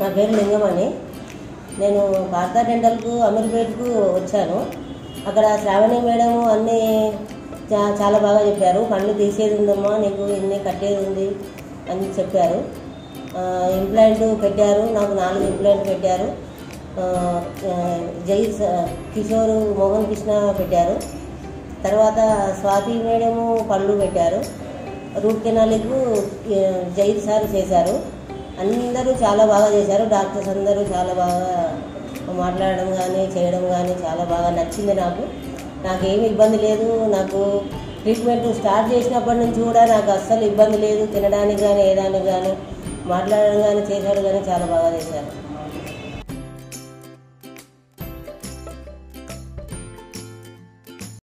నా పేరు లింగమణి నేను భారత డెంటల్కు అమీర్పేట్కు వచ్చాను అక్కడ శ్రావణి మేడం అన్నీ చా- చాలా బాగా చెప్పారు పళ్ళు తీసేది ఉందమ్మా నీకు ఇన్ని కట్టేది ఉంది అని చెప్పారు ఇంప్లాంట్ పెట్టారు నాకు నాలుగు ఇంప్లాంట్ పెట్టారు ఆ, ఆ, జై స- కిషోర్ మోహన్ కృష్ణ పెట్టారు తర్వాత స్వాతి మేడము పళ్ళు పెట్టారు రూట్ కెనాలికు ఆ, జైద్ సార్ చేశారు అందరూ చాలా బాగా చేశారు డాక్టర్స్ అందరూ చాలా బాగా మాట్లాడడం కానీ చేయడం కానీ చాలా బాగా నచ్చింది నాకు నాకు ఏమి ఇబ్బంది లేదు నాకు ట్రీట్మెంట్ స్టార్ట్ చేసినప్పటి నుంచి కూడా నాకు అస్సలు ఇబ్బంది లేదు తినడానికి కానీ ఏదానికి కానీ మాట్లాడడం కానీ చేశాడు కానీ చాలా బాగా చేశారు